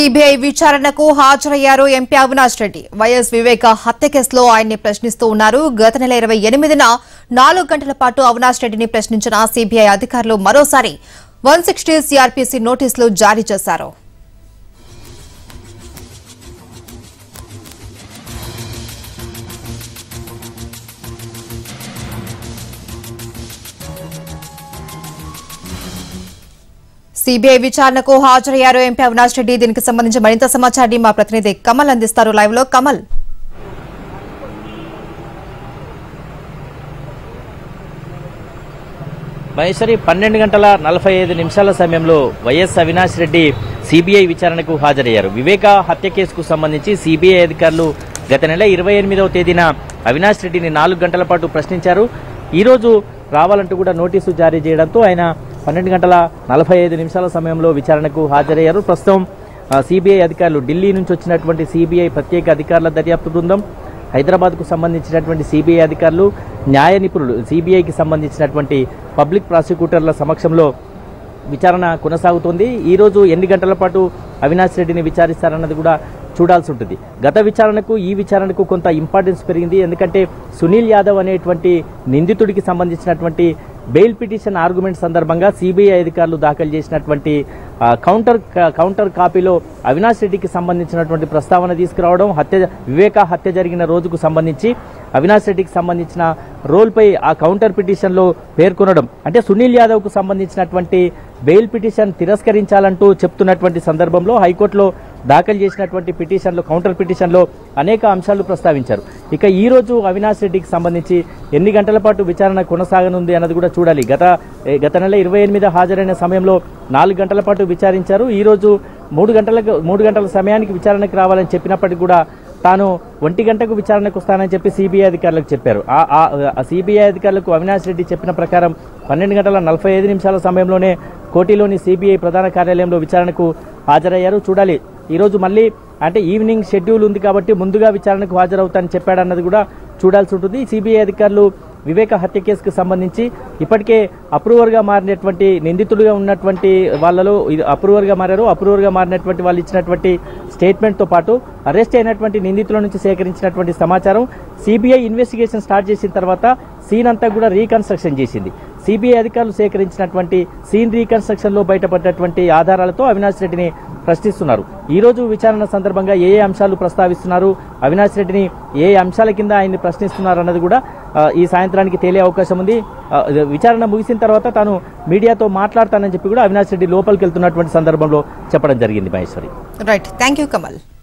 CBI విచారణకు హాజరయ్యారు MP Avinash Reddy YS Viveka హత్య కేసులో ఆయన్ని ప్రశ్నిస్తూ ఉన్నారు గత నెల ఇరవై ఎనిమిదిన నాలుగు గంటల పాటు అవినాష్ రెడ్డిని ప్రశ్నించిన సిబిఐ అధికారులు మరోసారి వన్ సిక్స్టీ సిఆర్పీసీ నోటీసులు జారీ చేశారు సిబిఐ విచారణకు హాజరయ్యారు ఎంపీ అవినాష్ రెడ్డి దీనికి సంబంధించి మరింత సమాచారాన్ని మా ప్రతినిధి కమల్ అందిస్తారు లైవ్ లో కమల్ మహేశ్వరి పన్నెండు గంటల నలభై ఐదు నిమిషాల సమయంలో వైఎస్ అవినాష్ రెడ్డి సిబిఐ విచారణకు హాజరయ్యారు వివేక హత్య కేసుకు సంబంధించి సిబిఐ అధికారులు గత నెల ఇరవై ఎనిమిదవ తేదీన అవినాష్ రెడ్డిని నాలుగు గంటల పాటు ప్రశ్నించారు ఈ రోజు రావాలంటూ కూడా నోటీసు జారీ చేయడంతో ఆయన పన్నెండు గంటల నలభై ఐదు నిమిషాల సమయంలో విచారణకు హాజరయ్యారు ప్రస్తుతం సిబిఐ అధికారులు ఢిల్లీ నుంచి వచ్చినటువంటి సిబిఐ ప్రత్యేక అధికారుల దర్యాప్తు బృందం హైదరాబాద్కు సంబంధించినటువంటి సిబిఐ అధికారులు న్యాయ నిపుణులు సిబిఐకి సంబంధించినటువంటి పబ్లిక్ ప్రాసిక్యూటర్ల సమక్షంలో విచారణ కొనసాగుతోంది ఈరోజు ఎన్ని గంటల పాటు అవినాష్ రెడ్డిని విచారిస్తారన్నది కూడా చూడాల్సి ఉంటుంది గత విచారణకు ఈ విచారణకు కొంత ఇంపార్టెన్స్ పెరిగింది ఎందుకంటే సునీల్ యాదవ్ అనేటువంటి నిందితుడికి సంబంధించినటువంటి బెయిల్ పిటిషన్ ఆర్గ్యుమెంట్ సందర్భంగా సిబిఐ అధికారులు దాఖలు చేసినటువంటి ఆ, కౌంటర్ క- కౌంటర్ కాపీలో అవినాష్ రెడ్డికి సంబంధించినటువంటి ప్రస్తావన తీసుకురావడం హత్య వివేక హత్య జరిగిన రోజుకు సంబంధించి అవినాష్ రెడ్డికి సంబంధించిన రోల్పై ఆ కౌంటర్ పిటిషన్లో పేర్కొనడం అంటే సునీల్ యాదవ్కు సంబంధించినటువంటి బెయిల్ పిటిషన్ తిరస్కరించాలంటూ చెప్తున్నటువంటి సందర్భంలో హైకోర్టులో దాఖలు చేసినటువంటి పిటిషన్లో కౌంటర్ పిటిషన్లో అనేక అంశాలు ప్రస్తావించారు ఇక ఈ రోజు అవినాష్ రెడ్డికి సంబంధించి ఎన్ని గంటల పాటు విచారణ కొనసాగనుంది అన్నది కూడా చూడాలి గత ఏ, గత నెల ఇరవై ఎనిమిది హాజరైన సమయంలో నాలుగు గంటల పాటు విచారించారు ఈ రోజు మూడు గంటలకు మూడు గంటల సమయానికి విచారణకు రావాలని చెప్పినప్పటికీ కూడా తాను ఒంటి గంటకు విచారణకు వస్తానని చెప్పి సిబిఐ అధికారులకు చెప్పారు ఆ- ఆ ఆ సిబిఐ అధికారులకు అవినాష్ రెడ్డి చెప్పిన ప్రకారం పన్నెండు గంటల నలభై ఐదు నిమిషాల సమయంలోనే కోటిలోని సిబిఐ ప్రధాన కార్యాలయంలో విచారణకు హాజరయ్యారు చూడాలి ఈరోజు మళ్ళీ అంటే ఈవినింగ్ షెడ్యూల్ ఉంది కాబట్టి ముందుగా విచారణకు హాజరవుతానని చెప్పాడన్నది కూడా చూడాల్సి ఉంటుంది సిబిఐ అధికారులు వివేక హత్య కేసుకు సంబంధించి ఇప్పటికే అప్రూవర్గా మారినటువంటి నిందితుడిగా ఉన్నటువంటి వాళ్ళలో ఇది అప్రూవర్గా మారారు అప్రూవర్గా మారినటువంటి వాళ్ళు ఇచ్చినటువంటి స్టేట్మెంట్తో పాటు అరెస్ట్ అయినటువంటి నిందితుల నుంచి సేకరించినటువంటి సమాచారం సిబిఐ ఇన్వెస్టిగేషన్ స్టార్ట్ చేసిన తర్వాత సీన్ అంతా కూడా రీకన్స్ట్రక్షన్ చేసింది సిబిఐ అధికారులు సేకరించినటువంటి సీన్ రీకన్స్ట్రక్షన్లో బయటపడ్డటువంటి ఆధారాలతో అవినాష్ రెడ్డిని ప్రశ్నిస్తున్నారు ఈ రోజు విచారణ సందర్భంగా ఏ ఏ అంశాలు ప్రస్తావిస్తున్నారు అవినాష్ రెడ్డిని ఏ అంశాల కింద ఆయన్ని ప్రశ్నిస్తున్నారు అన్నది కూడా ఆ, ఈ సాయంత్రానికి తేలే అవకాశం ఉంది ఆ, విచారణ ముగిసిన తర్వాత తాను మీడియాతో మాట్లాడతానని చెప్పి కూడా అవినాష్ రెడ్డి లోపలికి వెళ్తున్నటువంటి సందర్భంలో చెప్పడం జరిగింది Maheshwari right thank you Kamal